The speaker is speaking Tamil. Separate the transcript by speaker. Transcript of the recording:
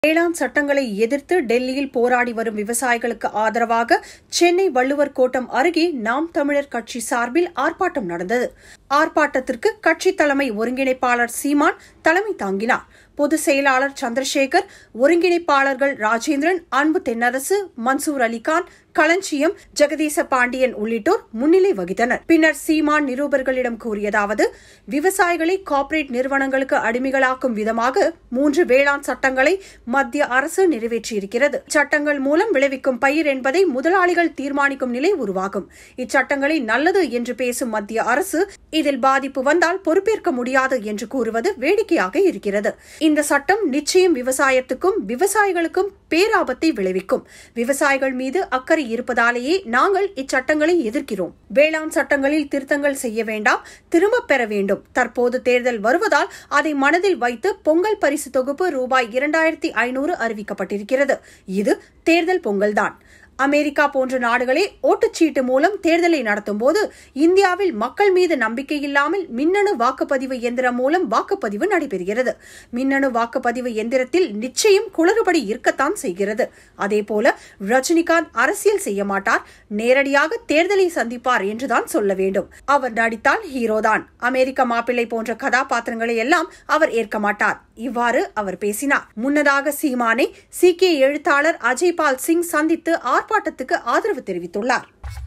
Speaker 1: வேளாண் சட்டங்களை எதிர்த்து டெல்லியில் போராடி வரும் விவசாயிகளுக்கு ஆதரவாக சென்னை வள்ளுவர் கோட்டம் அருகே நாம் தமிழர் கட்சி சார்பில் ஆர்ப்பாட்டம் நடந்தது ஆர்ப்பாட்டத்திற்கு கட்சி தலைமை ஒருங்கிணைப்பாளர் சீமான் தலைமை தாங்கினார் பொதுச் செயலாளர் சந்திரசேகர் ஒருங்கிணைப்பாளர்கள் ராஜேந்திரன் அன்பு தென்னரசு மன்சூர் அலிகான் களஞ்சியம் ஜெகதீச பாண்டியன் உள்ளிட்டோர் முன்னிலை வகித்தனர் பின்னர் சீமான் நிருபர்களிடம் கூறியதாவது விவசாயிகளை கார்ப்பரேட் நிறுவனங்களுக்கு அடிமைகளாக்கும் விதமாக மூன்று வேளாண் சட்டங்களை மத்திய அரசு நிறைவேற்றியிருக்கிறது சட்டங்கள் மூலம் விளைவிக்கும் பயிர் என்பதை முதலாளிகள் தீர்மானிக்கும் நிலை உருவாகும் இச்சட்டங்களை நல்லது என்று பேசும் மத்திய அரசு இதில் பாதிப்பு வந்தால் பொறுப்பேற்க முடியாது என்று கூறுவது வேடிக்கையாக இருக்கிறது இந்த சட்டம் நிச்சயம் விவசாயத்துக்கும் விவசாயிகளுக்கும் பேராபத்தை விளைவிக்கும் விவசாயிகள் மீது அக்கறை இருப்பதாலேயே நாங்கள் இச்சட்டங்களை எதிர்க்கிறோம் வேளாண் சட்டங்களில் திருத்தங்கள் செய்ய வேண்டாம் திரும்பப் பெற வேண்டும் தற்போது தேர்தல் வருவதால் அதை மனதில் வைத்து பொங்கல் பரிசு தொகுப்பு ரூபாய் இரண்டாயிரத்தி ஐநூறு அறிவிக்கப்பட்டிருக்கிறது இது தேர்தல் பொங்கல்தான் அமெரிக்கா போன்ற நாடுகளே ஓட்டுச்சீட்டு மூலம் தேர்தலை நடத்தும்போது இந்தியாவில் மக்கள் மீது நம்பிக்கை இல்லாமல் மின்னணு வாக்குப்பதிவு எந்திரம் மூலம் வாக்குப்பதிவு நடைபெறுகிறது மின்னணு வாக்குப்பதிவு எந்திரத்தில் நிச்சயம் குளறுபடி இருக்கத்தான் செய்கிறது அதேபோல ரஜினிகாந்த் அரசியல் செய்ய மாட்டார் நேரடியாக தேர்தலை சந்திப்பார் என்றுதான் சொல்ல வேண்டும் அவர் நடித்தால் ஹீரோதான் அமெரிக்க மாப்பிள்ளை போன்ற கதாபாத்திரங்களை எல்லாம் அவர் ஏற்க மாட்டார் இவ்வாறு அவர் பேசினார் முன்னதாக சீமானை சீக்கிய எழுத்தாளர் அஜய்பால் சிங் சந்தித்து ஆர்ப்பாட்டத்துக்கு ஆதரவு தெரிவித்துள்ளார்